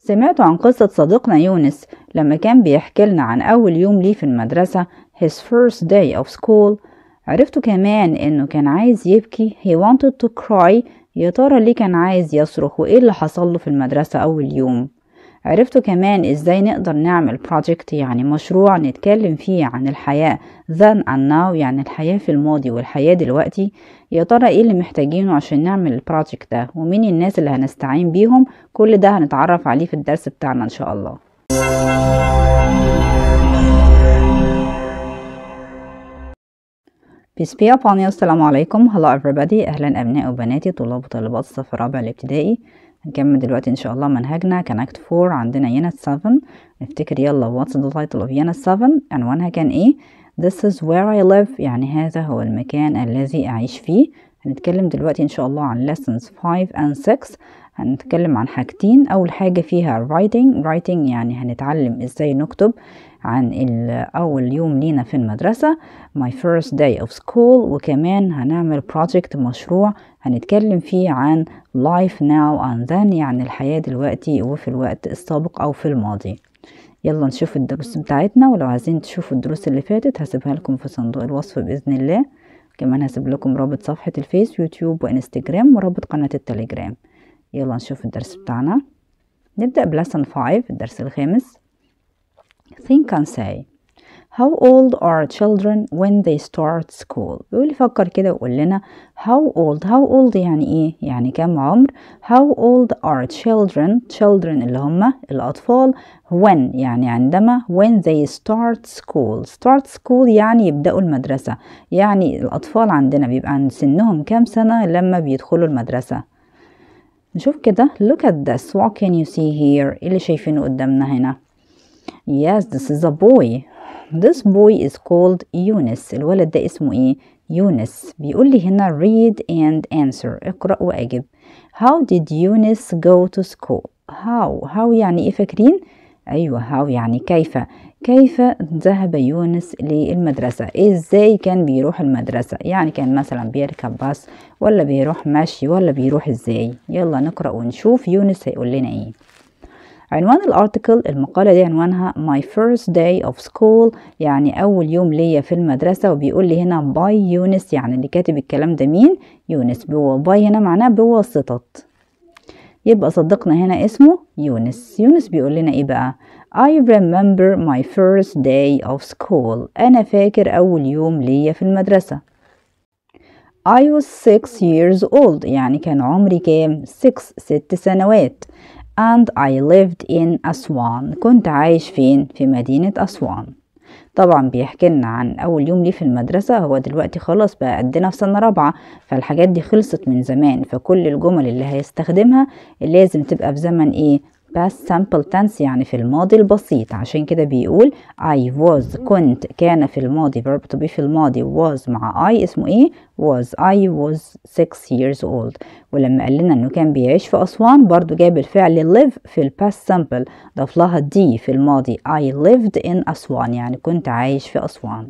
سمعتوا عن قصة صديقنا يونس لما كان بيحكي لنا عن أول يوم ليه في المدرسة his first day of school عرفتوا كمان إنه كان عايز يبكي he wanted to cry يا ترى ليه كان عايز يصرخ وإيه اللي حصل له في المدرسة أول يوم عرفتوا كمان ازاي نقدر نعمل project يعني مشروع نتكلم فيه عن الحياة then and now يعني الحياة في الماضي والحياة دلوقتي يا ترى ايه اللي محتاجينه عشان نعمل البروجكت ده ومين الناس اللي هنستعين بيهم كل ده هنتعرف عليه في الدرس بتاعنا ان شاء الله Peace be upon you. السلام عليكم Hello everybody أهلا أبناء وبناتي طلاب وطالبات الصف الرابع الابتدائي هنكمل دلوقتي إن شاء الله منهجنا كونكت 4 عندنا unit 7 نفتكر يلا what's the title of unit 7 عنوانها كان إيه This is where I live يعني هذا هو المكان الذي أعيش فيه هنتكلم دلوقتي إن شاء الله عن lessons 5 and 6 هنتكلم عن حاجتين أول حاجة فيها writing writing يعني هنتعلم إزاي نكتب عن أول يوم لينا في المدرسة my first day of school وكمان هنعمل project مشروع هنتكلم فيه عن life now and then يعني الحياة دلوقتي وفي الوقت السابق أو في الماضي يلا نشوف الدروس بتاعتنا ولو عايزين تشوفوا الدروس اللي فاتت هسيبها لكم في صندوق الوصف بإذن الله كمان هسيب لكم رابط صفحة الفيس يوتيوب وانستجرام ورابط قناة التليجرام يلا نشوف الدرس بتاعنا نبدأ بلسن 5 الدرس الخامس think and say How old are children when they start school بيقول يفكر كده ويقول لنا how old how old يعني ايه يعني كم عمر how old are children children اللي هم الأطفال when يعني عندما when they start school start school يعني يبدأوا المدرسة يعني الأطفال عندنا بيبقى عند سنهم كام سنة لما بيدخلوا المدرسة نشوف كده look at this what can you see here اللي شايفينه قدامنا هنا Yes, this is a boy. This boy is called Yunus. الولد ده اسمه ايه؟ يونس. بيقول لي هنا read and answer. اقرأ وأجب. How did Yunus go to school? How how يعني ايه فاكرين؟ أيوة how يعني كيف كيف ذهب يونس للمدرسة ازاي كان بيروح المدرسة يعني كان مثلا بيركب باص ولا بيروح مشي ولا بيروح ازاي يلا نقرأ ونشوف يونس هيقول لنا ايه عنوان الارتكل المقالة دي عنوانها my first day of school يعني أول يوم ليا في المدرسة وبيقول لي هنا by يونس يعني اللي كاتب الكلام ده مين يونس باي هنا معناه بواسطة يبقى صديقنا هنا اسمه يونس يونس بيقول لنا ايه بقى I remember my first day of school أنا فاكر أول يوم ليا في المدرسة I was six years old يعني كان عمري كام six ست سنوات and I lived in أسوان كنت عايش فين في مدينة أسوان طبعا بيحكي لنا عن أول يوم ليه في المدرسة هو دلوقتي خلاص بقى قدنا في سنة رابعة فالحاجات دي خلصت من زمان فكل الجمل اللي هيستخدمها لازم تبقى في زمن ايه past simple tense يعني في الماضي البسيط عشان كده بيقول I was كنت كان في الماضي verb to be في الماضي was مع I اسمه ايه was I was six years old ولما قال لنا انه كان بيعيش في أسوان برضو جاب الفعل live في ال past simple ضاف لها دي في الماضي I lived in أسوان يعني كنت عايش في أسوان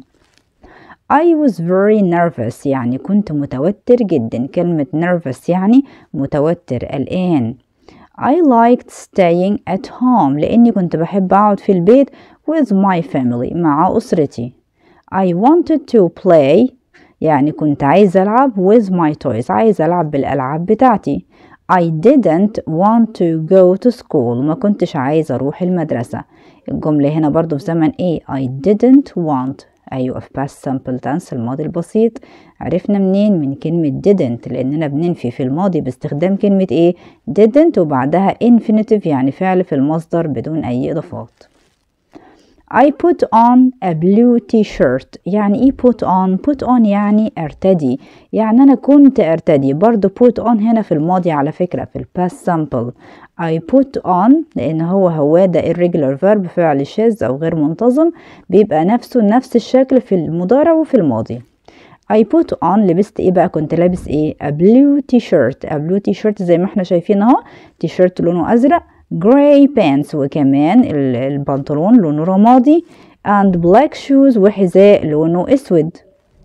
I was very nervous يعني كنت متوتر جدا كلمة nervous يعني متوتر قلقان I liked staying at home لأني كنت بحب أقعد في البيت with my family مع أسرتي I wanted to play يعني كنت عايزة ألعب with my toys عايزة ألعب بالألعاب بتاعتي I didn't want to go to school ما كنتش عايزة أروح المدرسة الجملة هنا برضو في زمن إيه I didn't want أيوة في past simple tense الماضي البسيط عرفنا منين من كلمة didn't لأننا بننفي في الماضي باستخدام كلمة إيه didn't وبعدها infinitive يعني فعل في المصدر بدون أي إضافات I put on a blue t-shirt يعني ايه put on put on يعني ارتدي يعني انا كنت ارتدي برضو put on هنا في الماضي على فكرة في ال past simple I put on لان هو هو ده irregular verb فعل شاذ او غير منتظم بيبقى نفسه نفس الشكل في المضارع وفي الماضي I put on لبست ايه بقى كنت لابس ايه a blue t-shirt a blue t-shirt زي ما احنا شايفين اهو t-shirt لونه ازرق gray pants وكمان البنطلون لونه رمادي and black shoes وحذاء لونه اسود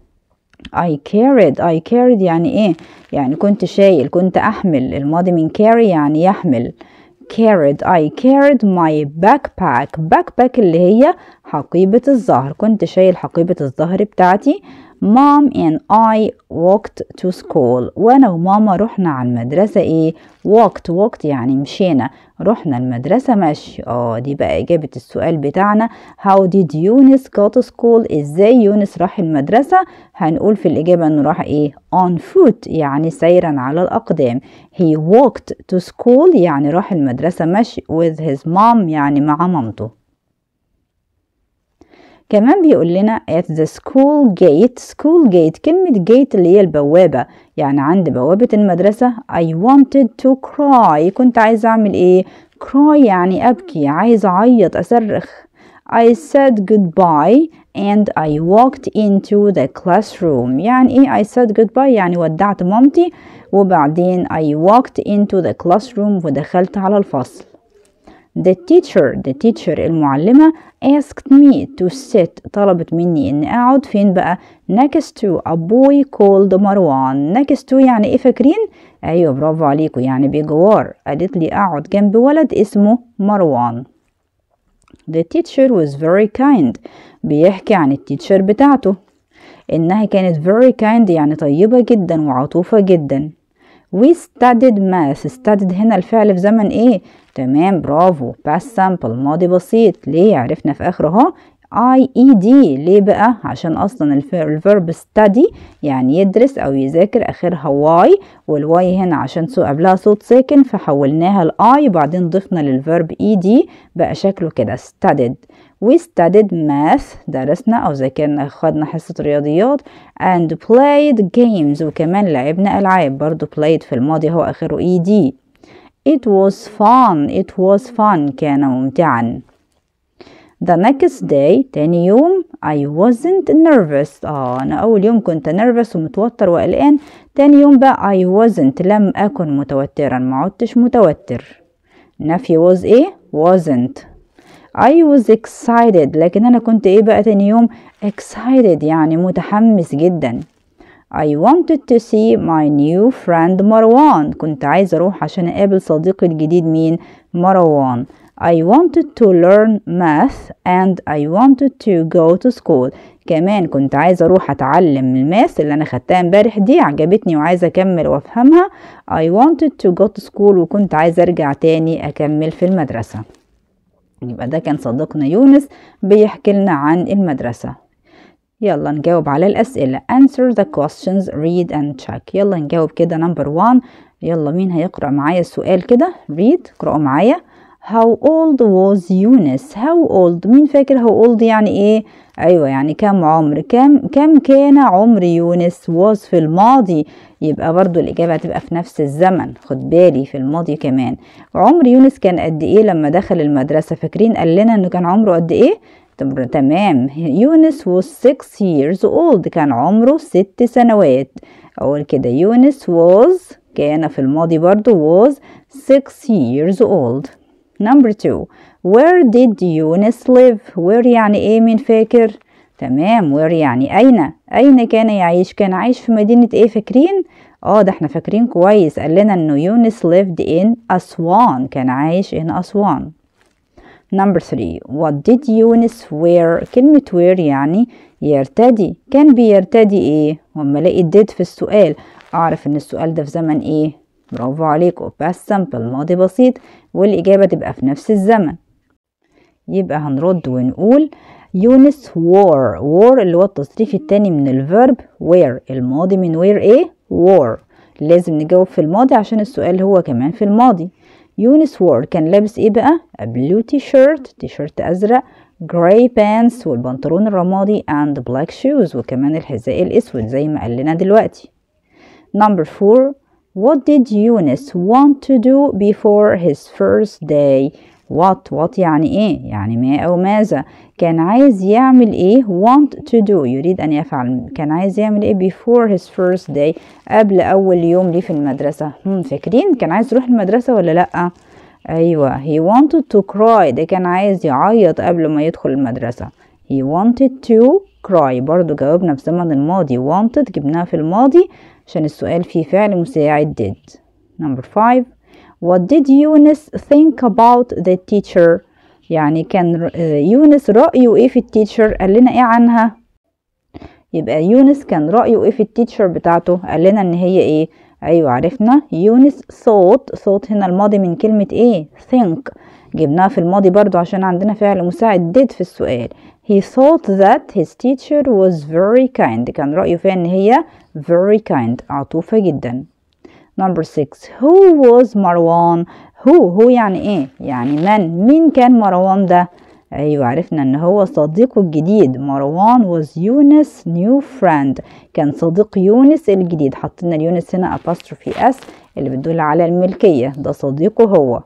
I carried I carried يعني ايه يعني كنت شايل كنت احمل الماضي من carry يعني يحمل carried I carried my backpack backpack اللي هي حقيبة الظهر كنت شايل حقيبة الظهر بتاعتي Mom and I walked to school وأنا وماما رحنا على المدرسة إيه walked walked يعني مشينا رحنا المدرسة مشي اه دي بقى إجابة السؤال بتاعنا how did يونس go to school إزاي يونس راح المدرسة هنقول في الإجابة إنه راح إيه on foot يعني سيرا على الأقدام he walked to school يعني راح المدرسة مشي with his mom يعني مع مامته كمان بيقول لنا at the school gate school gate كلمة gate اللي هي البوابة يعني عند بوابة المدرسة I wanted to cry كنت عايزة أعمل إيه cry يعني أبكي عايزة أعيط أصرخ I said goodbye and I walked into the classroom يعني إيه I said goodbye يعني ودعت مامتي وبعدين I walked into the classroom ودخلت على الفصل The teacher the teacher المعلمة asked me to sit طلبت مني إني أقعد فين بقى next to a boy called مروان next to يعني إيه فاكرين؟ أيوة برافو عليكم يعني بجوار قالت لي أقعد جنب ولد اسمه مروان The teacher was very kind بيحكي عن التيتشر بتاعته إنها كانت very kind يعني طيبة جدا وعطوفة جدا We studied math studied هنا الفعل في زمن ايه تمام برافو past simple ماضي بسيط ليه عرفنا في اخره اهو I E D ليه بقى عشان اصلا الفيرب study يعني يدرس او يذاكر اخرها واي والواي هنا عشان سو قبلها صوت ساكن فحولناها الاي وبعدين ضفنا للفيرب اي دي بقى شكله كده studied we studied math درسنا او ذاكرنا خدنا حصة رياضيات and played games وكمان لعبنا العاب برضو played في الماضي هو اخره اي دي It was fun it was fun كان ممتعا The next day تاني يوم I wasn't nervous اه أنا أول يوم كنت nervous ومتوتر وقلقان تاني يوم بقى I wasn't لم أكن متوترا ما عدتش متوتر نفي was إيه wasn't I was excited لكن أنا كنت إيه بقى تاني يوم excited يعني متحمس جدا I wanted to see my new friend مروان كنت عايزة أروح عشان أقابل صديقي الجديد مين مروان I wanted to learn math and I wanted to go to school كمان كنت عايزة أروح أتعلم الماث اللي أنا خدتها امبارح دي عجبتني وعايزة أكمل وأفهمها I wanted to go to school وكنت عايزة أرجع تاني أكمل في المدرسة يبقى ده كان صديقنا يونس بيحكي لنا عن المدرسة يلا نجاوب على الأسئلة answer the questions read and check يلا نجاوب كده number one يلا مين هيقرأ معايا السؤال كده read اقرأوا معايا How old was يونس How old مين فاكر how old يعني ايه ايوه يعني كم عمر كم كم كان عمر يونس was في الماضي يبقى برضو الإجابة هتبقى في نفس الزمن خد بالي في الماضي كمان عمر يونس كان قد ايه لما دخل المدرسة فاكرين قال لنا انه كان عمره قد ايه تمام يونس was six years old كان عمره ست سنوات أقول كده يونس was كان في الماضي برضو was six years old number two where did يونس live where يعني ايه مين فاكر تمام where يعني أين أين كان يعيش كان عايش في مدينة ايه فاكرين اه ده احنا فاكرين كويس قال لنا انه يونس lived in أسوان كان عايش in أسوان Number three What did يونس wear كلمة wear يعني يرتدي كان بيرتدي ايه وما الاقي did في السؤال اعرف ان السؤال ده في زمن ايه برافو عليكم past simple ماضي بسيط والإجابة تبقى في نفس الزمن يبقى هنرد ونقول يونس wore wore اللي هو التصريف التاني من الفيرب wear الماضي من wear ايه wore لازم نجاوب في الماضي عشان السؤال هو كمان في الماضي يونس وور كان لابس ايه بقى بلو تي شيرت تي شيرت ازرق جراي بانس والبنطلون الرمادي and black shoes وكمان الحذاء الاسود زي ما قال لنا دلوقتي number four what did يونس want to do before his first day what what يعني ايه يعني ما او ماذا كان عايز يعمل ايه want to do يريد ان يفعل كان عايز يعمل ايه before his first day قبل اول يوم ليه في المدرسة هم فاكرين كان عايز يروح المدرسة ولا لأ ايوه he wanted to cry ده كان عايز يعيط قبل ما يدخل المدرسة he wanted to cry برضو جاوبنا في زمن الماضي wanted جبناها في الماضي عشان السؤال فيه فعل مساعد did number five what did Yunus think about the teacher يعني كان يونس رأيه ايه في التيتشر قال لنا ايه عنها يبقى يونس كان رأيه ايه في التيتشر بتاعته قال لنا ان هي ايه ايوه عرفنا يونس thought thought هنا الماضي من كلمة ايه think جبناها في الماضي برضو عشان عندنا فعل مساعد did في السؤال he thought that his teacher was very kind كان رأيه فيها ان هي very kind عطوفة جدا number 6 who was مروان هو هو يعني ايه يعني من مين كان مروان ده ايوه عرفنا ان هو صديقه الجديد مروان was يونس new friend كان صديق يونس الجديد حطينا اليونس هنا apostrophe s اللي بتدل على الملكية ده صديقه هو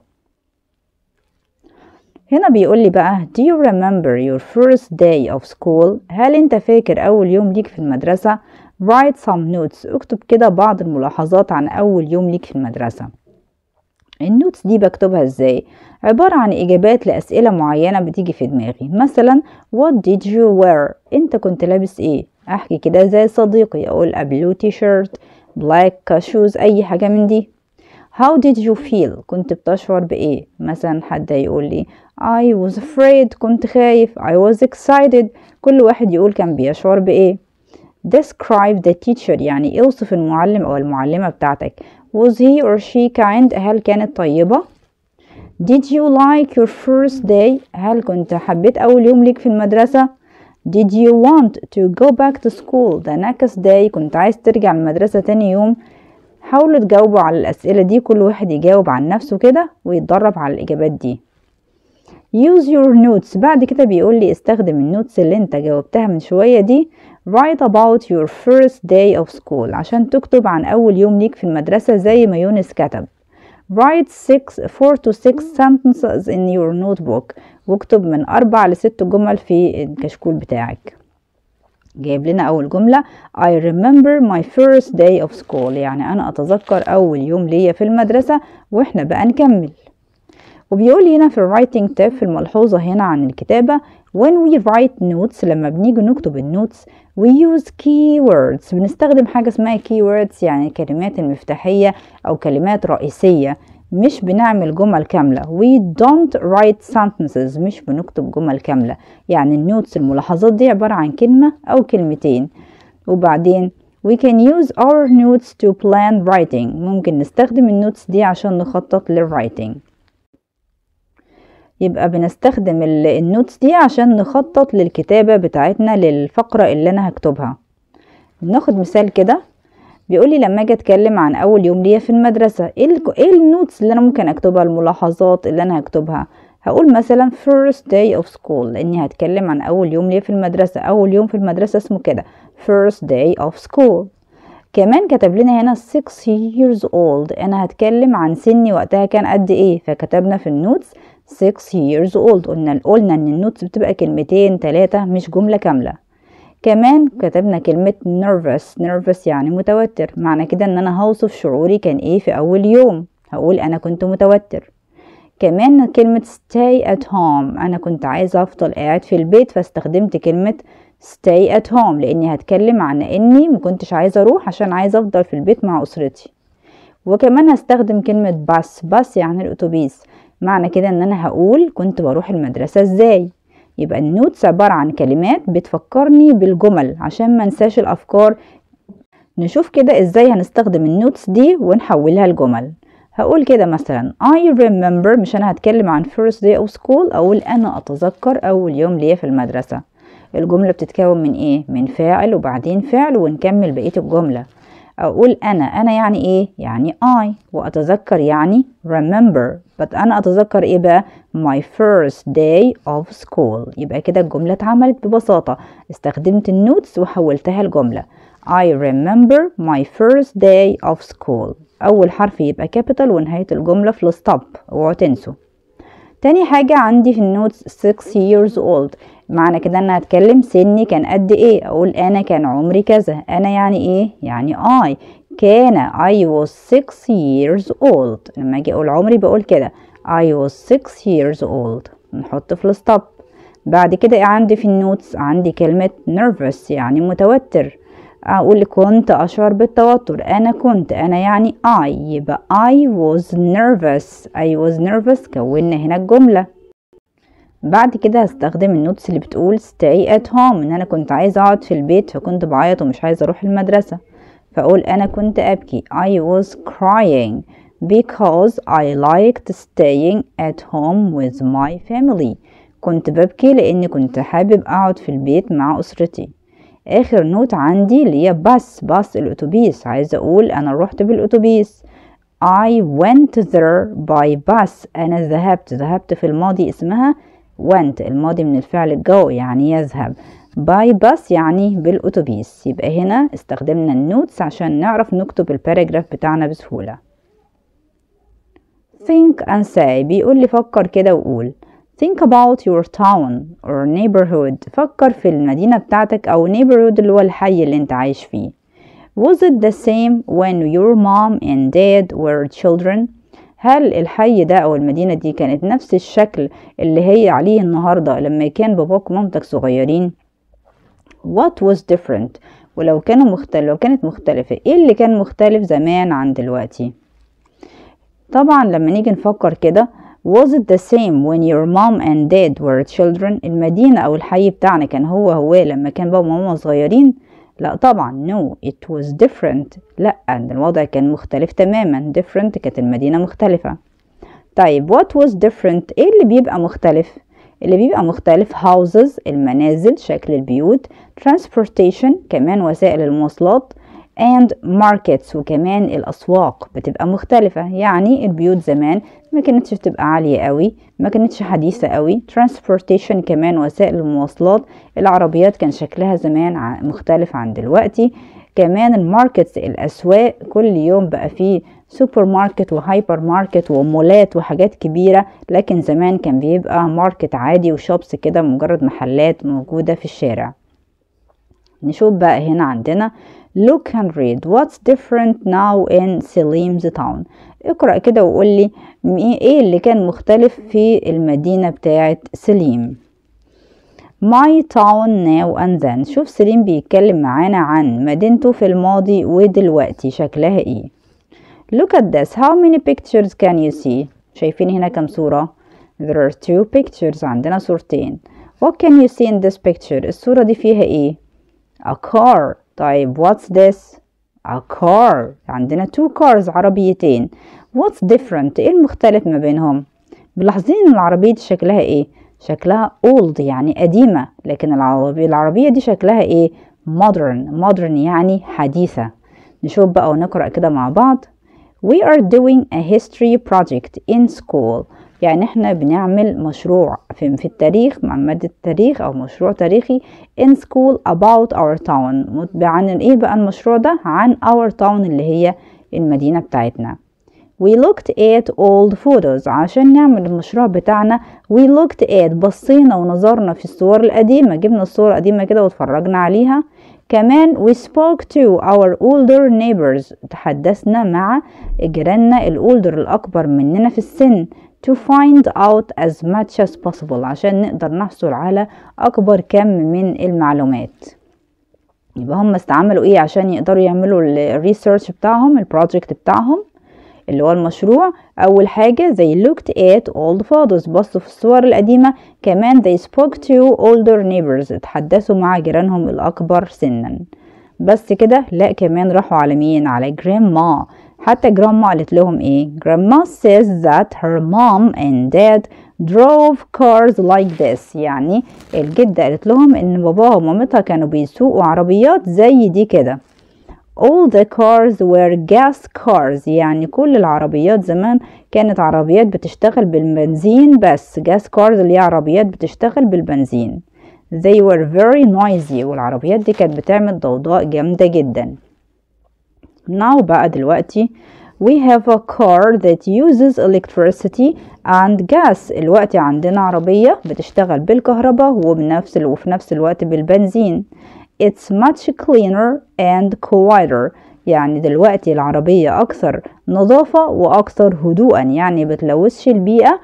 هنا بيقول لي بقى do you remember your first day of school هل انت فاكر اول يوم ليك في المدرسة write some notes اكتب كده بعض الملاحظات عن اول يوم ليك في المدرسة النوتس دي بكتبها ازاي عبارة عن اجابات لاسئلة معينة بتيجي في دماغي مثلا what did you wear انت كنت لابس ايه احكي كده زي صديقي اقول a blue t-shirt black shoes اي حاجة من دي how did you feel كنت بتشعر بايه مثلا حد يقول لي I was afraid كنت خايف I was excited كل واحد يقول كان بيشعر بايه describe the teacher يعني اوصف المعلم او المعلمة بتاعتك was he or she kind هل كانت طيبة did you like your first day هل كنت حبيت اول يوم ليك في المدرسة did you want to go back to school the next day كنت عايز ترجع المدرسة تاني يوم حاولوا تجاوبوا على الأسئلة دي كل واحد يجاوب عن نفسه كده ويتدرب على الإجابات دي use your notes بعد كده بيقول لي استخدم النوتس اللي انت جاوبتها من شوية دي write about your first day of school عشان تكتب عن أول يوم ليك في المدرسة زي ما يونس كتب write six, four to six sentences in your notebook واكتب من أربع لست جمل في الكشكول بتاعك جايب لنا أول جملة I remember my first day of school يعني أنا أتذكر أول يوم ليا في المدرسة وإحنا بقى نكمل وبيقول هنا في الرايتنج تاب في الملحوظة هنا عن الكتابة when we write notes لما بنيجي نكتب النوتس we use keywords بنستخدم حاجة اسمها keywords يعني الكلمات المفتاحية أو كلمات رئيسية مش بنعمل جمل كاملة we don't write sentences مش بنكتب جمل كاملة يعني النوتس الملاحظات دي عبارة عن كلمة أو كلمتين وبعدين we can use our notes to plan writing ممكن نستخدم النوتس دي عشان نخطط للwriting يبقى بنستخدم النوتس دي عشان نخطط للكتابة بتاعتنا للفقرة اللي أنا هكتبها ناخد مثال كده بيقولي لما اجي اتكلم عن اول يوم ليا في المدرسة ايه, إيه النوتس اللي انا ممكن اكتبها الملاحظات اللي انا هكتبها هقول مثلا first day of school لاني هتكلم عن اول يوم ليا في المدرسة اول يوم في المدرسة اسمه كده first day of school كمان كتب لنا هنا 6 years old انا هتكلم عن سني وقتها كان قد ايه فكتبنا في النوتس 6 years old قلنا قلنا ان النوتس بتبقى كلمتين ثلاثة مش جملة كاملة كمان كتبنا كلمة nervous nervous يعني متوتر معنى كده ان انا هوصف شعوري كان ايه في اول يوم هقول انا كنت متوتر كمان كلمة stay at home انا كنت عايزة افضل قاعد في البيت فاستخدمت كلمة stay at home لاني هتكلم عن اني مكنتش عايزة اروح عشان عايزة افضل في البيت مع اسرتي وكمان هستخدم كلمة باس باس يعني الاتوبيس معنى كده ان انا هقول كنت بروح المدرسة ازاي يبقى النوتس عبارة عن كلمات بتفكرني بالجمل عشان ما انساش الافكار نشوف كده ازاي هنستخدم النوتس دي ونحولها لجمل هقول كده مثلا I remember مش انا هتكلم عن first day of school اقول انا اتذكر اول يوم ليا في المدرسة الجملة بتتكون من ايه من فاعل وبعدين فعل ونكمل بقية الجملة اقول انا انا يعني ايه يعني I واتذكر يعني remember but انا اتذكر ايه بقى my first day of school يبقى كده الجملة اتعملت ببساطة استخدمت النوتس وحولتها لجملة I remember my first day of school اول حرف يبقى capital ونهاية الجملة في الستوب اوعوا تنسوا تاني حاجة عندي في النوتس 6 years old معنى كده ان هتكلم سني كان قد ايه اقول انا كان عمري كذا انا يعني ايه يعني I كان I was 6 years old لما اجي اقول عمري بقول كده I was 6 years old نحط في الستوب بعد كده ايه عندي في النوتس عندي كلمة nervous يعني متوتر أقول كنت أشعر بالتوتر أنا كنت أنا يعني I يبقى I was nervous I was nervous كونا هنا الجملة بعد كده هستخدم النوتس اللي بتقول stay at home ان انا كنت عايزة اقعد في البيت فكنت بعيط ومش عايزة اروح المدرسة فاقول انا كنت ابكي I was crying because I liked staying at home with my family كنت ببكي لاني كنت حابب اقعد في البيت مع اسرتي اخر نوت عندي اللي هي باص باص الاتوبيس عايزة اقول انا رحت بالاتوبيس I went there by bus أنا ذهبت ذهبت في الماضي اسمها went الماضي من الفعل go يعني يذهب by bus يعني بالأتوبيس يبقى هنا استخدمنا النوتس عشان نعرف نكتب الباراجراف بتاعنا بسهولة think and say بيقول لي فكر كده وقول think about your town or neighborhood فكر في المدينة بتاعتك أو neighborhood اللي هو الحي اللي انت عايش فيه Was it the same when your mom and dad were children? هل الحي ده أو المدينة دي كانت نفس الشكل اللي هي عليه النهاردة لما كان باباك ومامتك صغيرين؟ What was different؟ ولو كانوا مختلف لو كانت مختلفة ايه اللي كان مختلف زمان عن دلوقتي؟ طبعا لما نيجي نفكر كده Was it the same when your mom and dad were children؟ المدينة أو الحي بتاعنا كان هو هو لما كان بابا وماما صغيرين؟ لا طبعا no it was different لا الوضع كان مختلف تماما different كانت المدينة مختلفة طيب what was different ايه اللي بيبقى مختلف اللي بيبقى مختلف houses المنازل شكل البيوت transportation كمان وسائل المواصلات and markets وكمان الأسواق بتبقى مختلفة يعني البيوت زمان ما كانتش بتبقى عالية قوي ما كانتش حديثة قوي transportation كمان وسائل المواصلات العربيات كان شكلها زمان مختلف عن دلوقتي كمان الماركتس الأسواق كل يوم بقى فيه سوبر ماركت وهايبر ماركت ومولات وحاجات كبيرة لكن زمان كان بيبقى ماركت عادي وشوبس كده مجرد محلات موجودة في الشارع نشوف بقى هنا عندنا Look and read what's different now in Salim's town اقرأ كده وقول لي ايه اللي كان مختلف في المدينة بتاعة سليم My town now and then شوف سليم بيتكلم معانا عن مدينته في الماضي ودلوقتي شكلها ايه Look at this how many pictures can you see شايفين هنا كم صورة There are two pictures عندنا صورتين What can you see in this picture الصورة دي فيها ايه A car طيب what's this a car عندنا two cars عربيتين what's different ايه المختلف ما بينهم ملاحظين ان العربية دي شكلها ايه شكلها old يعني قديمة لكن العربية, العربية دي شكلها ايه modern modern يعني حديثة نشوف بقى ونقرأ كده مع بعض We are doing a history project in school يعني احنا بنعمل مشروع في, في التاريخ مع مادة التاريخ او مشروع تاريخي in school about our town عن ايه بقى المشروع ده عن our town اللي هي المدينة بتاعتنا We looked at old photos عشان نعمل المشروع بتاعنا We looked at بصينا ونظرنا في الصور القديمة جبنا الصور القديمة كده واتفرجنا عليها كمان we spoke to our older neighbors تحدثنا مع جيراننا الأولدر الأكبر مننا في السن to find out as much as possible عشان نقدر نحصل على أكبر كم من المعلومات يبقى هم استعملوا ايه عشان يقدروا يعملوا الريسيرش بتاعهم البروجكت بتاعهم اللي هو المشروع أول حاجة they looked at old photos بصوا في الصور القديمة كمان they spoke to older neighbors اتحدثوا مع جيرانهم الأكبر سنا بس كده لا كمان راحوا على مين على grandma حتى grandma قالت لهم ايه grandma says that her mom and dad drove cars like this يعني الجدة قالت لهم ان باباها ومامتها كانوا بيسوقوا عربيات زي دي كده all the cars were gas cars يعني كل العربيات زمان كانت عربيات بتشتغل بالبنزين بس gas cars اللي هي عربيات بتشتغل بالبنزين they were very noisy والعربيات دي كانت بتعمل ضوضاء جامدة جدا now بقى دلوقتي we have a car that uses electricity and gas الوقت عندنا عربية بتشتغل بالكهرباء وبنفس وفي نفس الوقت بالبنزين It's much cleaner and quieter يعني دلوقتي العربية أكثر نظافة وأكثر هدوءا يعني بتلوثش البيئة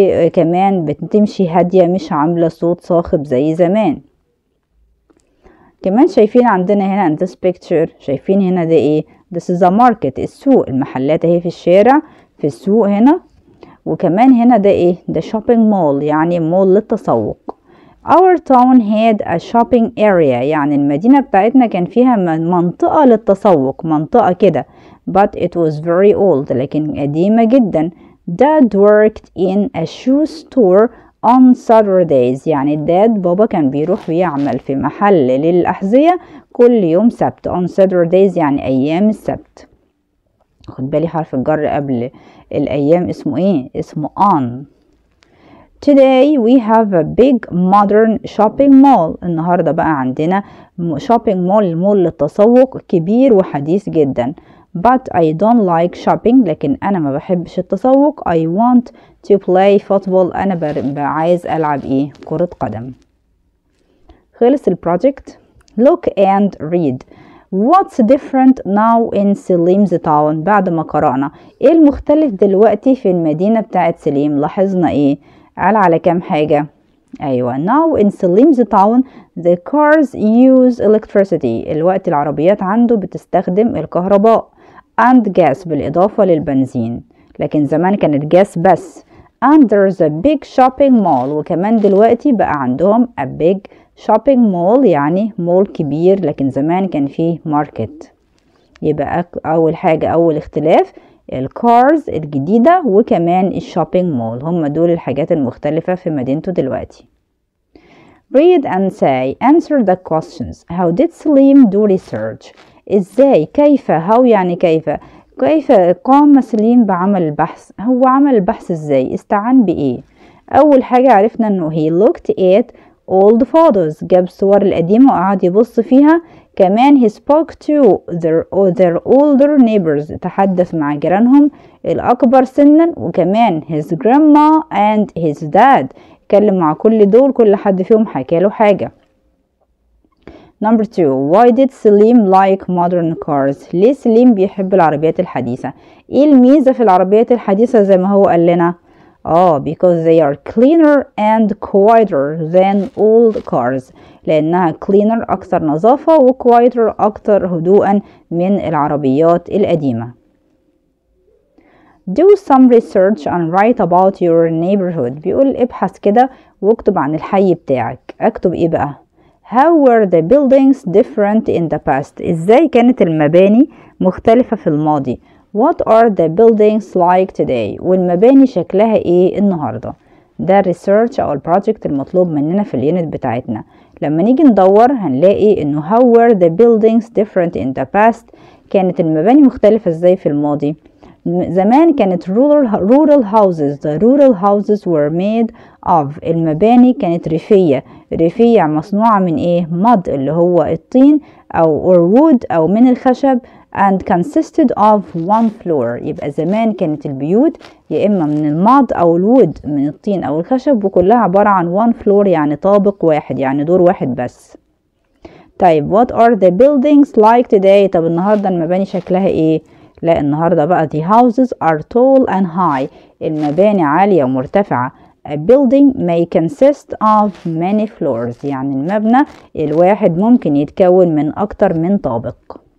وكمان بتمشي هادية مش عاملة صوت صاخب زي زمان كمان شايفين عندنا هنا in this picture شايفين هنا ده ايه this is a market السوق المحلات اهي في الشارع في السوق هنا وكمان هنا ده ايه ده shopping mall يعني مول للتسوق Our town had a shopping area يعني المدينة بتاعتنا كان فيها منطقة للتسوق منطقة كده but it was very old لكن قديمة جدا Dad worked in a shoe store on Saturdays يعني الداد بابا كان بيروح ويعمل في محل للأحذية كل يوم سبت on Saturdays يعني أيام السبت خد بالي حرف الجر قبل الأيام اسمه إيه؟ اسمه on Today we have a big modern shopping mall النهاردة بقى عندنا shopping mall مول للتسوق كبير وحديث جدا but I don't like shopping لكن أنا ما بحبش التسوق I want to play football أنا ببقى عايز ألعب إيه كرة قدم خلص البروجكت look and read What's different now in سليم's town بعد ما قرأنا ايه المختلف دلوقتي في المدينة بتاعت سليم لاحظنا ايه قال على كام حاجة أيوة now in سليم's town the cars use electricity الوقت العربيات عنده بتستخدم الكهرباء and gas بالإضافة للبنزين لكن زمان كانت جاس بس and there's a big shopping mall وكمان دلوقتي بقى عندهم a big shopping mall يعني مول كبير لكن زمان كان فيه ماركت يبقى أول حاجة أول اختلاف الكارز الجديدة وكمان الشوبينج مول هم دول الحاجات المختلفة في مدينته دلوقتي Read and say answer the questions How did Salim do research ازاي كيف how يعني كيف كيف قام سليم بعمل البحث هو عمل البحث ازاي استعان بايه اول حاجة عرفنا انه he looked at old photos جاب الصور القديمة وقعد يبص فيها كمان he spoke to their, their older neighbors تحدث مع جيرانهم الأكبر سنا وكمان his grandma and his dad اتكلم مع كل دول كل حد فيهم حكى له حاجة Number two, why did Salim like modern cars? ليه سليم بيحب العربيات الحديثة؟ ايه الميزة في العربيات الحديثة زي ما هو قال لنا؟ اه because they are cleaner and quieter than old cars لأنها cleaner أكثر نظافة و quieter أكثر هدوءا من العربيات القديمة. Do some research and write about your neighborhood بيقول ابحث كده واكتب عن الحي بتاعك اكتب ايه بقى How were the buildings different in the past ازاي كانت المباني مختلفة في الماضي What are the buildings like today والمباني شكلها ايه النهاردة ده الريسيرش او البروجكت المطلوب مننا في اليونت بتاعتنا لما نيجي ندور هنلاقي انه how were the buildings different in the past كانت المباني مختلفة ازاي في الماضي زمان كانت rural, rural houses the rural houses were made of المباني كانت ريفية ريفية مصنوعة من ايه mud اللي هو الطين او or wood او من الخشب and consisted of one floor يبقى زمان كانت البيوت يا اما من الماد او الوود من الطين او الخشب وكلها عبارة عن one floor يعني طابق واحد يعني دور واحد بس طيب what are the buildings like today طب النهاردة المباني شكلها ايه لا النهاردة بقى the houses are tall and high المباني عالية ومرتفعة A building may consist of many floors يعني المبنى الواحد ممكن يتكون من أكتر من طابق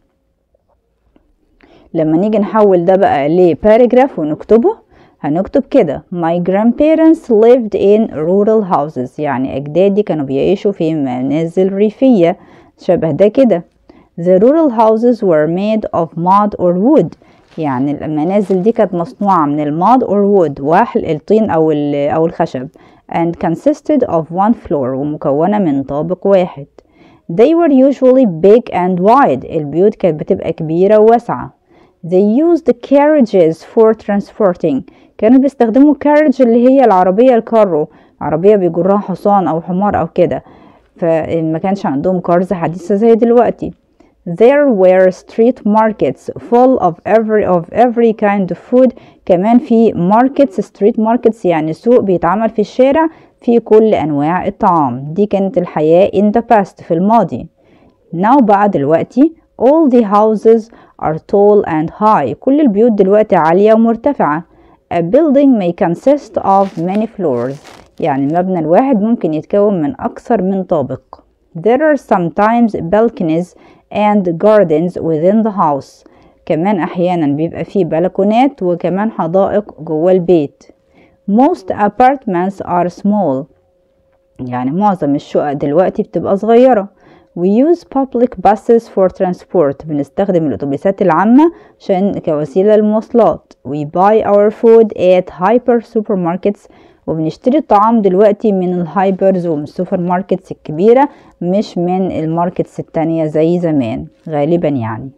لما نيجي نحول ده بقى لباراجراف ونكتبه هنكتب كده My grandparents lived in rural houses يعني أجدادي كانوا بيعيشوا في منازل ريفية شبه ده كده The rural houses were made of mud or wood يعني المنازل دي كانت مصنوعة من الماد or wood وحل الطين أو, أو الخشب and consisted of one floor ومكونة من طابق واحد They were usually big and wide البيوت كانت بتبقى كبيرة وواسعة They used carriages for transporting كانوا بيستخدموا carriage اللي هي العربية الكارو عربية بيجرها حصان أو حمار أو كده فما كانش عندهم كارز حديثة زي دلوقتي There were street markets full of every of every kind of food كمان في markets street markets يعني سوق بيتعمل في الشارع في كل أنواع الطعام دي كانت الحياة in the past في الماضي now بقى دلوقتي all the houses are tall and high كل البيوت دلوقتي عالية ومرتفعة A building may consist of many floors يعني المبنى الواحد ممكن يتكون من أكثر من طابق There are sometimes balconies and gardens within the house. كمان أحيانا بيبقى فيه بلكونات وكمان حدائق جوه البيت. Most apartments are small. يعني معظم الشقق دلوقتي بتبقى صغيرة. We use public buses for transport. بنستخدم الأتوبيسات العامة عشان كوسيلة للمواصلات. We buy our food at hyper supermarkets. وبنشتري الطعام دلوقتي من الهايبرز ومن السوبر ماركتس الكبيرة مش من الماركتس التانية زي زمان غالبا يعني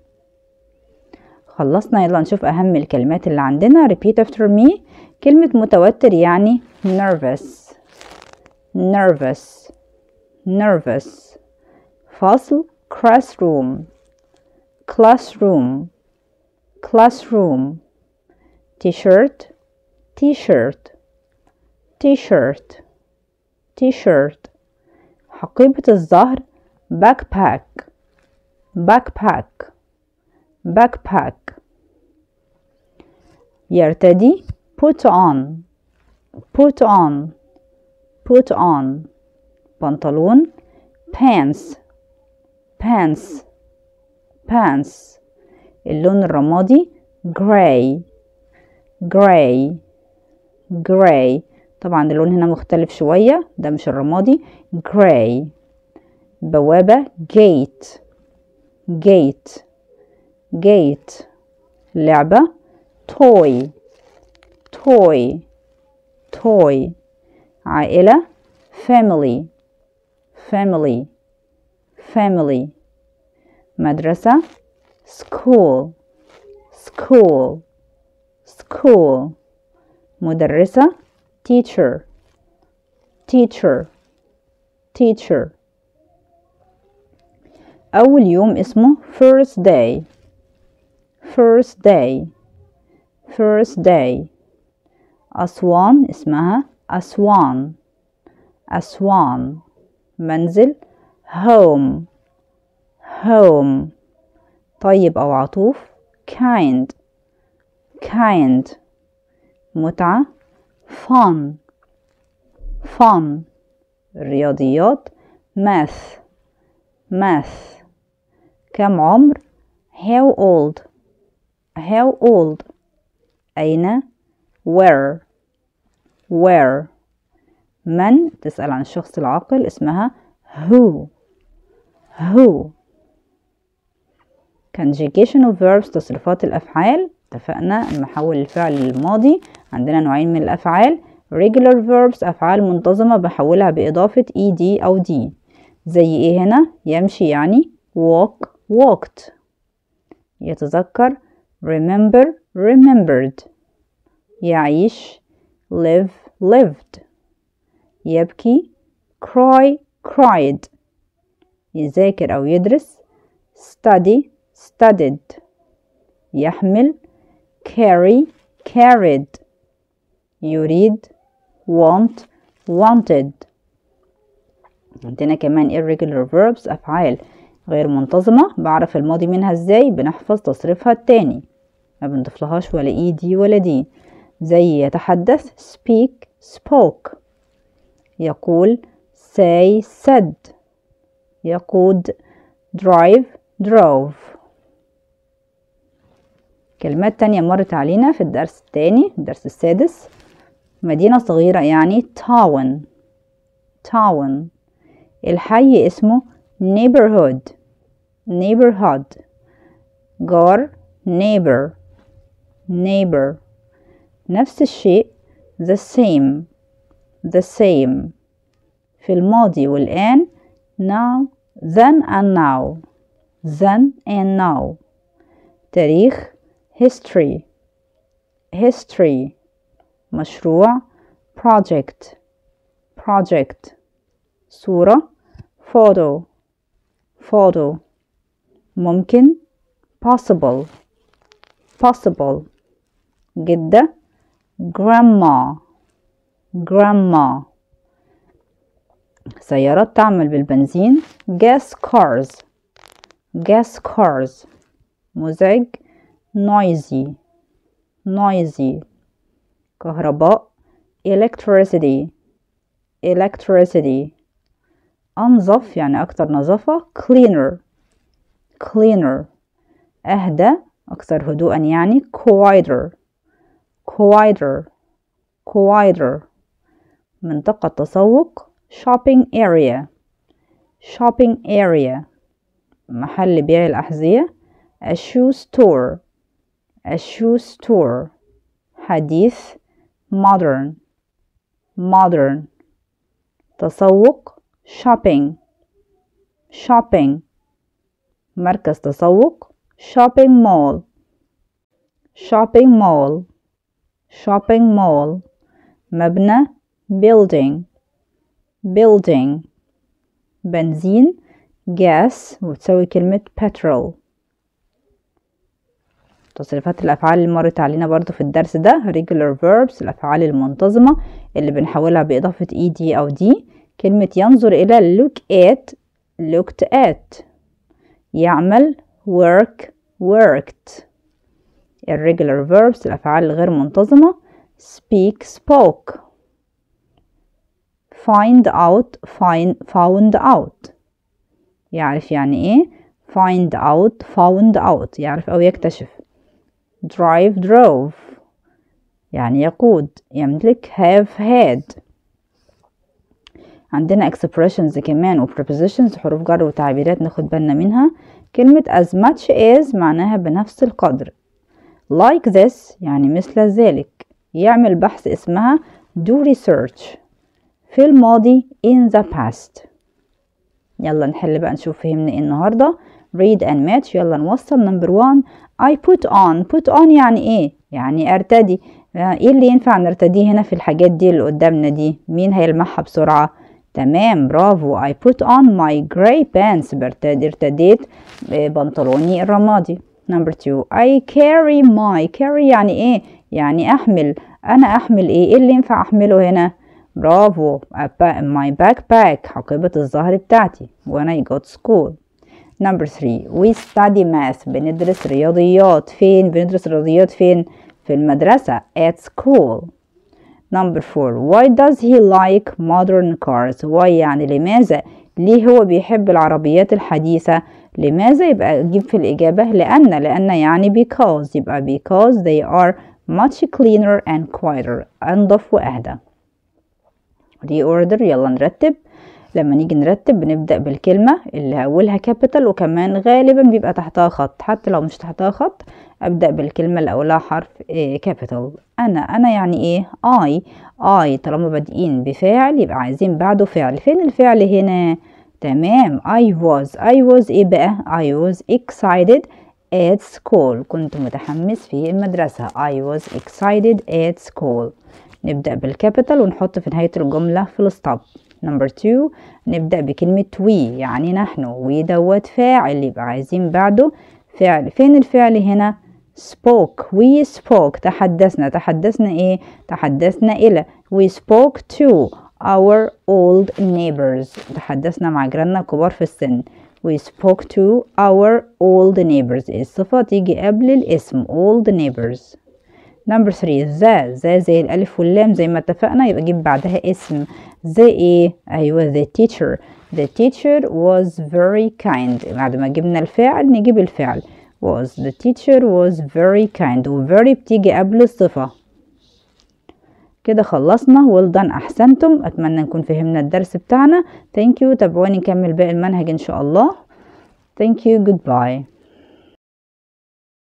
خلصنا يلا نشوف أهم الكلمات اللي عندنا repeat after me كلمة متوتر يعني nervous nervous nervous فصل classroom classroom classroom t-shirt t-shirt t-shirt t-shirt حقيبة الظهر backpack backpack backpack يرتدي put on put on put on بنطلون pants pants pants اللون الرمادي gray gray gray طبعا اللون هنا مختلف شوية ده مش الرمادي gray بوابة gate gate gate لعبة toy toy toy عائلة family family family مدرسة school school school مدرسة teacher teacher teacher أول يوم اسمه first day first day first day أسوان اسمها أسوان أسوان منزل home home طيب أو عطوف kind kind متعة fun fun رياضيات math math كم عمر how old how old أين where where من تسأل عن الشخص العاقل اسمها who who conjugation of verbs تصريفات الأفعال اتفقنا محول الفعل للماضي عندنا نوعين من الأفعال regular verbs أفعال منتظمة بحولها بإضافة ed أو d زي إيه هنا يمشي يعني walk walked يتذكر remember remembered يعيش live lived يبكي cry cried يذاكر أو يدرس study studied يحمل carry carried يريد want wanted عندنا كمان irregular verbs أفعال غير منتظمة بعرف الماضي منها ازاي بنحفظ تصريفها التاني ما بنضيفلهاش ولا اي دي ولا دي زي يتحدث speak spoke يقول say said يقود drive drove كلمات تانية مرت علينا في الدرس التاني الدرس السادس مدينة صغيرة يعني town town الحي اسمه neighborhood neighborhood جار neighbor neighbor نفس الشيء the same the same في الماضي والآن now then and now then and now تاريخ history history مشروع project project صورة photo photo ممكن possible possible جدة grandma grandma سيارات تعمل بالبنزين gas cars gas cars مزعج noisy noisy كهرباء electricity electricity أنظف يعني أكتر نظافة cleaner cleaner أهدى أكثر هدوءا يعني quieter quieter quieter منطقة تسوق shopping area shopping area محل بيع الأحذية a shoe store a shoe store حديث modern modern تسوق shopping shopping مركز تسوق shopping mall shopping mall shopping mall مبنى building building بنزين gas وتساوي كلمة petrol تصريفات الأفعال اللي مرت علينا برضو في الدرس ده regular verbs الأفعال المنتظمة اللي بنحولها بإضافة ed أو d كلمة ينظر إلى look at looked at يعمل work worked irregular verbs الأفعال الغير منتظمة speak spoke find out find found out يعرف يعني ايه find out found out يعرف أو يكتشف drive drove يعني يقود يملك have had عندنا expressions كمان و prepositions حروف جر وتعبيرات ناخد بالنا منها كلمة as much as معناها بنفس القدر like this يعني مثل ذلك يعمل بحث اسمها do research في الماضي in the past يلا نحل بقى نشوف فهمنا ايه النهاردة read and match يلا نوصل number one I put on put on يعني ايه يعني ارتدي ايه اللي ينفع نرتديه هنا في الحاجات دي اللي قدامنا دي مين هيلمحها بسرعة تمام برافو I put on my gray pants برتدي ارتديت بنطلوني الرمادي number two I carry my carry يعني ايه يعني احمل انا احمل ايه ايه اللي ينفع احمله هنا برافو my backpack حقيبة الظهر بتاعتي when I go to school number three we study math بندرس رياضيات فين بندرس الرياضيات فين في المدرسة at school number four why does he like modern cars why يعني لماذا ليه هو بيحب العربيات الحديثة لماذا يبقى جيب في الإجابة لأن لأن يعني because يبقى because they are much cleaner and quieter أنظف وأهدى reorder يلا نرتب لما نيجي نرتب بنبدأ بالكلمة اللي أولها كابيتال وكمان غالبا بيبقى تحتها خط حتى لو مش تحتها خط أبدأ بالكلمة اللي أولها حرف كابيتال أنا أنا يعني إيه I I طالما بادئين بفاعل يبقى عايزين بعده فعل فين الفعل هنا تمام I was I was إيه بقى I was excited at school كنت متحمس في المدرسة I was excited at school نبدأ بالكابيتال ونحط في نهاية الجملة في الستوب نمبر 2 نبدأ بكلمة we يعني نحن we دوت فاعل يبقى عايزين بعده فعل فين الفعل هنا spoke we spoke تحدثنا تحدثنا ايه تحدثنا إلى we spoke to our old neighbors تحدثنا مع جيراننا الكبار في السن we spoke to our old neighbors الصفة تيجي قبل الاسم old neighbors number 3 ذا ذا زي الألف واللام زي ما اتفقنا يبقى جيب بعدها اسم ذا ايه أيوة the teacher the teacher was very kind بعد ما جبنا الفاعل نجيب الفعل was the teacher was very kind و very بتيجي قبل الصفة كده خلصنا well done أحسنتم أتمنى نكون فهمنا الدرس بتاعنا thank you تابعوني نكمل باقي المنهج إن شاء الله thank you goodbye